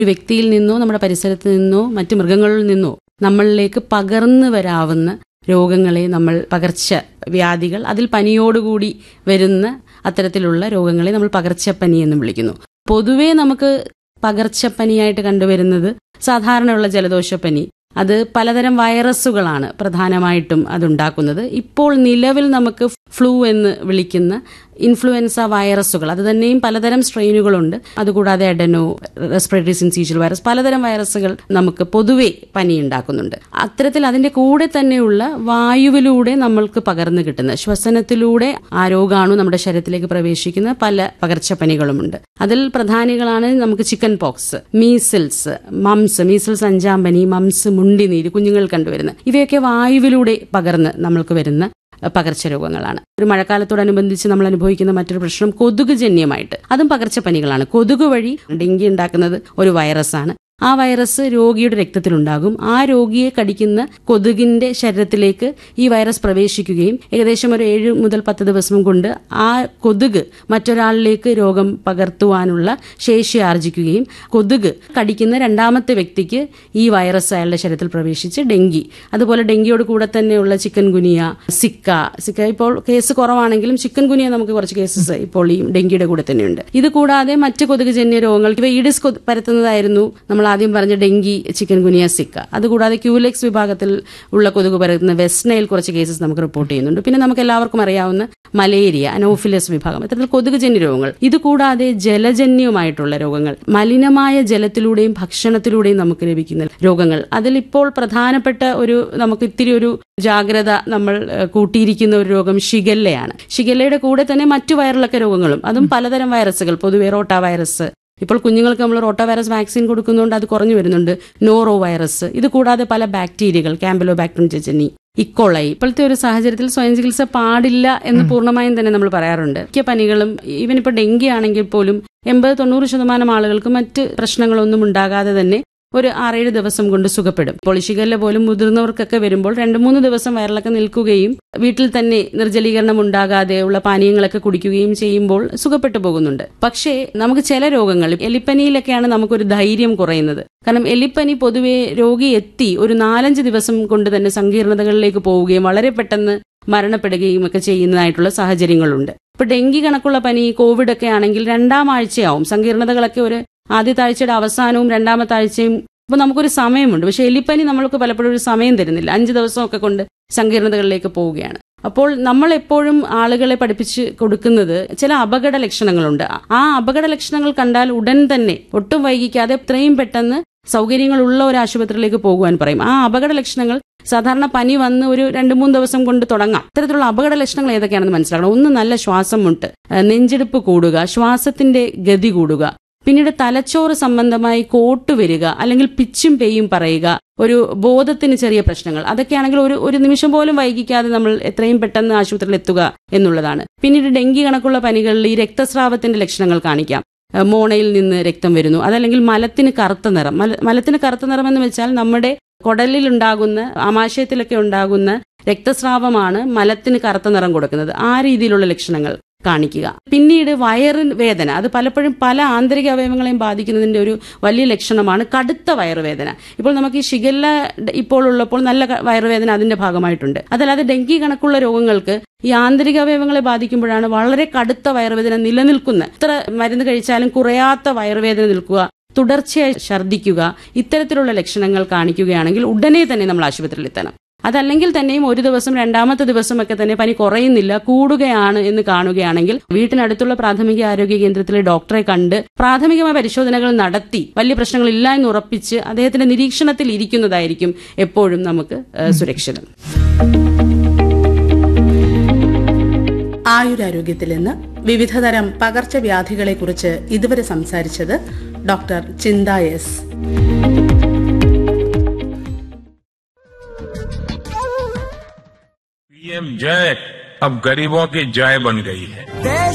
ഒരു വ്യക്തിയിൽ നിന്നോ നമ്മുടെ പരിസരത്ത് നിന്നോ മറ്റു മൃഗങ്ങളിൽ നിന്നോ നമ്മളിലേക്ക് പകർന്നു വരാവുന്ന രോഗങ്ങളെ നമ്മൾ പകർച്ച വ്യാധികൾ അതിൽ പനിയോടുകൂടി വരുന്ന അത്തരത്തിലുള്ള രോഗങ്ങളെ നമ്മൾ പകർച്ചപ്പനി എന്ന് വിളിക്കുന്നു പൊതുവേ നമുക്ക് പകർച്ചപ്പനിയായിട്ട് കണ്ടുവരുന്നത് സാധാരണയുള്ള ജലദോഷപ്പനി അത് പലതരം വൈറസുകളാണ് പ്രധാനമായിട്ടും അതുണ്ടാക്കുന്നത് ഇപ്പോൾ നിലവിൽ നമുക്ക് ഫ്ലൂ എന്ന് വിളിക്കുന്ന ഇൻഫ്ലുവൻസ വൈറസുകൾ അത് തന്നെയും പലതരം സ്ട്രെയിനുകളുണ്ട് അതുകൂടാതെ അഡനോ റെസ്പിറേറ്ററി സിൻസീഷ്യൽ വൈറസ് പലതരം വൈറസുകൾ നമുക്ക് പൊതുവെ പനി ഉണ്ടാക്കുന്നുണ്ട് അത്തരത്തിൽ അതിന്റെ കൂടെ തന്നെയുള്ള വായുവിലൂടെ നമ്മൾക്ക് പകർന്നു കിട്ടുന്ന ശ്വസനത്തിലൂടെ ആ രോഗാണു നമ്മുടെ ശരീരത്തിലേക്ക് പ്രവേശിക്കുന്ന പല പകർച്ചപ്പനികളുമുണ്ട് അതിൽ പ്രധാനികളാണ് നമുക്ക് chickenpox measles mumps measles അഞ്ചാം പനി മംസ് മുണ്ടിനീര് കുഞ്ഞുങ്ങൾ കണ്ടുവരുന്ന ഇവയൊക്കെ വായുവിലൂടെ പകർന്ന് നമ്മൾക്ക് വരുന്ന പകർച്ചരോഗങ്ങളാണ് ഒരു മഴക്കാലത്തോടനുബന്ധിച്ച് നമ്മൾ അനുഭവിക്കുന്ന മറ്റൊരു പ്രശ്നം കൊതുക് ജന്യമായിട്ട് അതും പകർച്ചപ്പനികളാണ് കൊതുക് വഴി ഡെങ്കി ഉണ്ടാക്കുന്നത് ഒരു വൈറസാണ് ആ വൈറസ് രോഗിയുടെ രക്തത്തിലുണ്ടാകും ആ രോഗിയെ കടിക്കുന്ന കൊതുകിന്റെ ശരീരത്തിലേക്ക് ഈ വൈറസ് പ്രവേശിക്കുകയും ഏകദേശം ഒരു ഏഴ് മുതൽ പത്ത് ദിവസം കൊണ്ട് ആ കൊതുക് മറ്റൊരാളിലേക്ക് രോഗം പകർത്തുവാനുള്ള ശേഷി ആർജിക്കുകയും കൊതുക് കടിക്കുന്ന രണ്ടാമത്തെ വ്യക്തിക്ക് ഈ വൈറസ് അയാളുടെ ശരീരത്തിൽ പ്രവേശിച്ച് ഡെങ്കി അതുപോലെ ഡെങ്കിയോട് കൂടെ തന്നെയുള്ള ചിക്കൻ ഗുനിയ സിക്ക സിക്ക ഇപ്പോൾ കേസ് കുറവാണെങ്കിലും ചിക്കൻ ഗുനിയ നമുക്ക് കുറച്ച് കേസസ് ഇപ്പോൾ ഈ ഡെങ്കിയുടെ കൂടെ തന്നെയുണ്ട് ഇത് കൂടാതെ മറ്റ് കൊതുകുജന്യ രോഗങ്ങൾ ഇവ ഈഡിസ് കൊ- പരത്തുന്നതായിരുന്നു നമ്മൾ ആദ്യം പറഞ്ഞ ഡെങ്കി ചിക്കൻ ഗുനിയ സിക്ക അതുകൂടാതെ ക്യൂലെക്സ് വിഭാഗത്തിൽ ഉള്ള കൊതുക് പരത്തുന്ന വെസ്റ്റ്നയിൽ കുറച്ച് കേസസ് നമുക്ക് റിപ്പോർട്ട് ചെയ്യുന്നുണ്ട് പിന്നെ നമുക്ക് എല്ലാവർക്കും അറിയാവുന്ന മലേറിയ അനോഫിലസ് വിഭാഗം ഇത്തരത്തിൽ കൊതുകുജന്യ രോഗങ്ങൾ ഇത് കൂടാതെ ജലജന്യമായിട്ടുള്ള രോഗങ്ങൾ മലിനമായ ജലത്തിലൂടെയും ഭക്ഷണത്തിലൂടെയും നമുക്ക് ലഭിക്കുന്ന രോഗങ്ങൾ അതിലിപ്പോൾ പ്രധാനപ്പെട്ട ഒരു നമുക്ക് ഇത്തിരി ഒരു ജാഗ്രത നമ്മൾ ഏഹ്, കൂട്ടിയിരിക്കുന്ന ഒരു രോഗം ഷിഗല്ലയാണ് ഷിഗല്ലയുടെ കൂടെ തന്നെ മറ്റു വയറിളക്ക രോഗങ്ങളും അതും പലതരം വൈറസുകൾ പൊതുവെ റോട്ട വൈറസ് ഇപ്പോൾ കുഞ്ഞുങ്ങൾക്ക് നമ്മൾ റോട്ട വൈറസ് വാക്സിൻ കൊടുക്കുന്നതുകൊണ്ട് അത് കുറഞ്ഞു വരുന്നുണ്ട് നോറോ വൈറസ് ഇത് കൂടാതെ പല ബാക്ടീരിയകൾ ക്യാമ്പലോ ബാക്ടീരിയം ചെച്ചനി ഇക്കോളൈ ഇപ്പോഴത്തെ ഒരു സാഹചര്യത്തിൽ സ്വയം ചികിത്സ പാടില്ല എന്ന് പൂർണ്ണമായും തന്നെ നമ്മൾ പറയാറുണ്ട് മിക്ക പനികളും ഈവൻ ഇപ്പോൾ ഡെങ്കി ആണെങ്കിൽ പോലും എൺപത് തൊണ്ണൂറ് ശതമാനം ആളുകൾക്ക് മറ്റ് പ്രശ്നങ്ങളൊന്നും ഉണ്ടാകാതെ തന്നെ ഒരു ആറേഴ് ദിവസം കൊണ്ട് സുഖപ്പെടും ഇപ്പോൾ ഷിഗല്ല പോലും മുതിർന്നവർക്കൊക്കെ വരുമ്പോൾ രണ്ട് മൂന്ന് ദിവസം വയറിളക്കം നിൽക്കുകയും വീട്ടിൽ തന്നെ നിർജ്ജലീകരണം ഉണ്ടാകാതെ ഉള്ള പാനീയങ്ങളൊക്കെ കുടിക്കുകയും ചെയ്യുമ്പോൾ സുഖപ്പെട്ടു പോകുന്നുണ്ട് പക്ഷേ നമുക്ക് ചില രോഗങ്ങൾ എലിപ്പനിയിലൊക്കെയാണ് നമുക്കൊരു ധൈര്യം കുറയുന്നത് കാരണം എലിപ്പനി പൊതുവെ രോഗി എത്തി ഒരു നാലഞ്ച് ദിവസം കൊണ്ട് തന്നെ സങ്കീർണതകളിലേക്ക് പോവുകയും വളരെ പെട്ടെന്ന് മരണപ്പെടുകയും ഒക്കെ ചെയ്യുന്നതായിട്ടുള്ള സാഹചര്യങ്ങളുണ്ട് ഇപ്പൊ ഡെങ്കി കണക്കുള്ള പനി കോവിഡ് ഒക്കെ ആണെങ്കിൽ രണ്ടാം ആഴ്ചയാവും സങ്കീർണതകളൊക്കെ ഒരു ആദ്യത്തെ ആഴ്ചയുടെ അവസാനവും രണ്ടാമത്തെ ആഴ്ചയും അപ്പൊ നമുക്കൊരു സമയമുണ്ട് പക്ഷെ എലിപ്പനി നമ്മൾക്ക് പലപ്പോഴും ഒരു സമയം തരുന്നില്ല അഞ്ച് ദിവസമൊക്കെ കൊണ്ട് സങ്കീർണതകളിലേക്ക് പോവുകയാണ് അപ്പോൾ നമ്മൾ എപ്പോഴും ആളുകളെ പഠിപ്പിച്ച് കൊടുക്കുന്നത് ചില അപകട ലക്ഷണങ്ങളുണ്ട് ആ അപകട ലക്ഷണങ്ങൾ കണ്ടാൽ ഉടൻ തന്നെ ഒട്ടും വൈകിക്കാതെ എത്രയും പെട്ടെന്ന് സൗകര്യങ്ങളുള്ള ഒരു ആശുപത്രിയിലേക്ക് പോകുവാൻ പറയും ആ അപകട ലക്ഷണങ്ങൾ സാധാരണ പനി വന്ന് ഒരു രണ്ട് മൂന്ന് ദിവസം കൊണ്ട് തുടങ്ങാം ഇത്തരത്തിലുള്ള അപകട ലക്ഷണങ്ങൾ ഏതൊക്കെയാണെന്ന് മനസ്സിലാക്കണം ഒന്ന് നല്ല ശ്വാസം മുട്ട് ഏഹ് നെഞ്ചെടുപ്പ് കൂടുക ശ്വാസത്തിന്റെ ഗതി കൂടുക പിന്നീട് തലച്ചോറ് സംബന്ധമായി കോട്ട് വരിക അല്ലെങ്കിൽ പിച്ചും പെയ്യും പറയുക ഒരു ബോധത്തിന് ചെറിയ പ്രശ്നങ്ങൾ അതൊക്കെയാണെങ്കിൽ ഒരു ഒരു നിമിഷം പോലും വൈകിക്കാതെ നമ്മൾ എത്രയും പെട്ടെന്ന് ആശുപത്രിയിൽ എത്തുക എന്നുള്ളതാണ് പിന്നീട് ഡെങ്കി കണക്കുള്ള പനികളിൽ ഈ രക്തസ്രാവത്തിന്റെ ലക്ഷണങ്ങൾ കാണിക്കാം ഏഹ് മോണയിൽ നിന്ന് രക്തം വരുന്നു അതല്ലെങ്കിൽ മലത്തിന് കറുത്ത നിറം മല മലത്തിന് കറുത്ത നിറം എന്ന് വെച്ചാൽ നമ്മുടെ കുടലിൽ ഉണ്ടാകുന്ന ആമാശയത്തിലൊക്കെ ഉണ്ടാകുന്ന രക്തസ്രാവമാണ് മലത്തിന് കറുത്ത നിറം കൊടുക്കുന്നത് ആ രീതിയിലുള്ള ലക്ഷണങ്ങൾ കാണിക്കുക പിന്നീട് വയറിന് വേദന അത് പലപ്പോഴും പല ആന്തരിക അവയവങ്ങളെയും ബാധിക്കുന്നതിന്റെ ഒരു വലിയ ലക്ഷണമാണ് കടുത്ത വയറുവേദന ഇപ്പോൾ നമുക്ക് ഈ ഷിഗല്ല ഇപ്പോൾ ഉള്ളപ്പോൾ നല്ല ക- വയറുവേദന അതിന്റെ ഭാഗമായിട്ടുണ്ട് അതല്ലാതെ ഡെങ്കി കണക്കുള്ള രോഗങ്ങൾക്ക് ഈ ആന്തരിക അവയവങ്ങളെ ബാധിക്കുമ്പോഴാണ് വളരെ കടുത്ത വയറുവേദന നിലനിൽക്കുന്ന എത്ര മരുന്ന് കഴിച്ചാലും കുറയാത്ത വയറുവേദന നിൽക്കുക തുടർച്ചയായി ഛർദ്ദിക്കുക ഇത്തരത്തിലുള്ള ലക്ഷണങ്ങൾ കാണിക്കുകയാണെങ്കിൽ ഉടനെ തന്നെ നമ്മൾ ആശുപത്രിയിൽ എത്തണം അതല്ലെങ്കിൽ തന്നെയും ഒരു ദിവസം രണ്ടാമത്തെ ദിവസമൊക്കെ തന്നെ പനി കുറയുന്നില്ല കൂടുകയാണ് എന്ന് കാണുകയാണെങ്കിൽ വീട്ടിനടുത്തുള്ള പ്രാഥമിക ആരോഗ്യ കേന്ദ്രത്തിലെ ഡോക്ടറെ കണ്ട് പ്രാഥമികമായ പരിശോധനകൾ നടത്തി വലിയ പ്രശ്നങ്ങളില്ല എന്ന് ഉറപ്പിച്ച് അദ്ദേഹത്തിന്റെ നിരീക്ഷണത്തിൽ ഇരിക്കുന്നതായിരിക്കും എപ്പോഴും നമുക്ക് ഏഹ്, സുരക്ഷിതം ആയുരാരോഗ്യത്തിൽ നിന്ന് വിവിധതരം പകർച്ചവ്യാധികളെക്കുറിച്ച് ഇതുവരെ സംസാരിച്ചത് ഡോക്ടർ ചിന്ത എസ് पीएम जय अब गरीबों की जय बन गई है